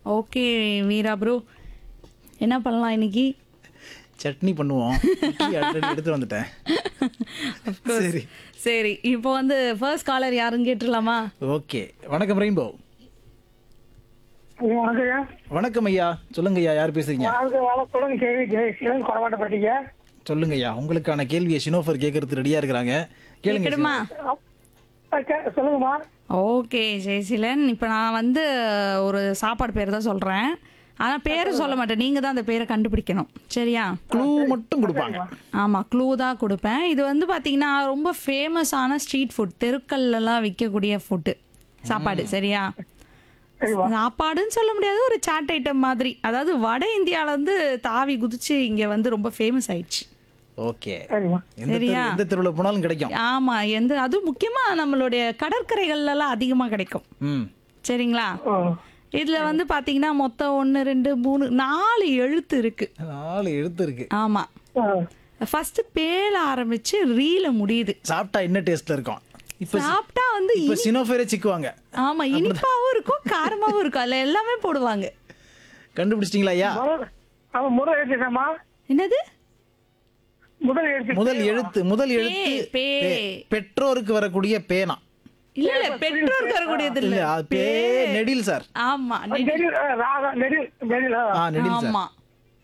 Okay வீரா bro என்ன பண்ணலாம் இன்னைக்கு சட்னி பண்ணுவோம் இட்லி already எடுத்து வந்துட்டேன் சரி சரி இப்போ வந்து ஃபர்ஸ்ட் காலர் யாருன்னு கேட்டுடலாமா ஓகே வணக்கம் ரெயின்போ வணக்கம்யா வணக்கம் ஐயா சொல்லுங்க ஐயா யார் பேசுறீங்க வாழ்க்கை வளத்துடன் கேள்வி ஜெயசீலன் கொடமாட்டப்பட்டீங்க சொல்லுங்க ஐயா உங்களுக்கான கேள்வியை ஷினோஃபர் கேட்கறதுக்கு ரெடியா இருக்கிறாங்க கேளுங்க கேட்கணுமா சொல்லுங்கம்மா ஓகே ஜெயசீலன் இப்போ நான் வந்து ஒரு சாப்பாடு பேர் தான் சொல்கிறேன் ஆனால் பேர் சொல்ல மாட்டேன் நீங்கள் தான் அந்த பேரை கண்டுபிடிக்கணும் சரியா க்ளூ மட்டும் கொடுப்பாங்க ஆமாம் க்ளூ தான் கொடுப்பேன் இது வந்து பார்த்தீங்கன்னா ரொம்ப ஃபேமஸான ஸ்ட்ரீட் ஃபுட் தெருக்கள்லாம் விற்கக்கூடிய ஃபுட்டு சாப்பாடு சரியா சரிம்மா சாப்பாடுன்னு சொல்ல முடியாது ஒரு சாட் ஐட்டம் மாதிரி அதாவது வட இந்தியால வந்து தாவி குதிச்சு இங்க வந்து ரொம்ப ஃபேமஸ் ஆயிடுச்சு ஓகே சரிம்மா எந்த தெரு எந்த தெருவில் போனாலும் கிடைக்கும் ஆமா எந்த அதுவும் முக்கியமா நம்மளுடைய கடற்கரைகள்ல எல்லாம் அதிகமா கிடைக்கும் ம் சரிங்களா ஓ இதுல வந்து பாத்தீங்கன்னா மொத்தம் ஒன்னு ரெண்டு மூணு நாலு எழுத்து இருக்கு நாலு எழுத்து இருக்கு ஆமா ஆ. ஃபர்ஸ்ட் பேல ஆரம்பிச்சு ரீல முடியுது சாப்பிட்டா என்ன டேஸ்ட்ல இருக்கும் இப்போ சாப்பிட்டா வந்து இப்போ சினோஃபேரே சிக்குவாங்க ஆமா இனிப்பாவும் இருக்கும் காரமாவும் இருக்கும் அதுல எல்லாமே போடுவாங்க கண்டுபிடிச்சிட்டீங்களா ஐயா முதல் அவன் முதல் எழுத்துட்டாமா என்னது முதல் எழுத்து முதல் எழுத்து முதல் எழுத்து பே. பே. பெற்றோருக்கு வரக்கூடிய பேனா இல்ல இல்ல பெற்றோருக்கு வரக்கூடியது இல்ல இல்ல அது பே நெடில் சார் ஆமா நெடில் ஆ, ராகா நெடில் நெடில் ஆ. ஆ நெடில் சார் ஆமா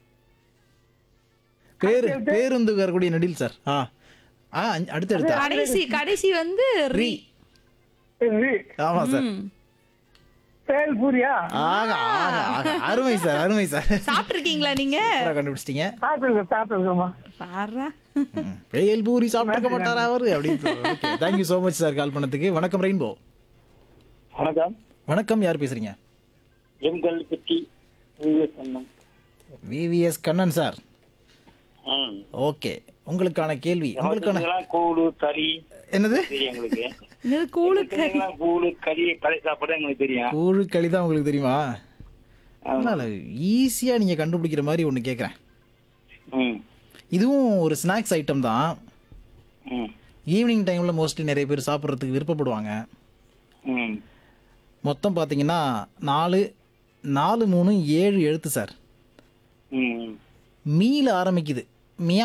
பேரு பேருந்து வரக்கூடிய நெடில் சார் ஆ ஆ அஞ்சு- அடுத்து எடுத்தா கடைசி கடைசி வந்து ரி இது ஆமா சார் ம். பேல் பூரியா ஆக ஆக ஆக அருமை சார் அருமை சார் சாப்பிட்டிருக்கீங்களா நீங்க சூப்பரா கண்டுபிடிச்சிட்டீங்க சாப்பிட்டுருக்க சாப்பிட்டுருக்கோம்மா பாரா ம். பேல் பூரி சாப்பிட்டுக்க மாட்டாரா அவரு அப்படின்னு okay thank you so much sir call பண்ணதுக்கு வணக்கம் ரெயின்போ வணக்கம் வணக்கம் யார் பேசுறீங்க எங்கள் பற்றி விவேக் அண்ணன் விவிஎஸ் கண்ணன் சார் ம். ஓகே உங்களுக்கான கேள்வி உங்களுக்கான எங்களுக்கெல்லாம் கூழு கறி என்னது தெரியும் எங்களுக்கு இது கூழுக்கு எங்களுக்கெல்லாம் கூழு கறி கடை சாப்பாடு எங்களுக்கு தெரியும் கூழு களி தான் உங்களுக்கு தெரியுமா அதனால ஈஸியா நீங்க கண்டுபிடிக்கிற மாதிரி ஒன்று கேட்குறேன் ம் இதுவும் ஒரு ஸ்நாக்ஸ் ஐட்டம் தான் ம் ஈவினிங் டைம்ல மோஸ்ட்லி நிறைய பேர் சாப்பிட்றதுக்கு விருப்பப்படுவாங்க ம் மொத்தம் பார்த்தீங்கன்னா நாலு நாலு மூணு ஏழு எழுத்து சார் ம் மீல ஆரம்பிக்குது மியா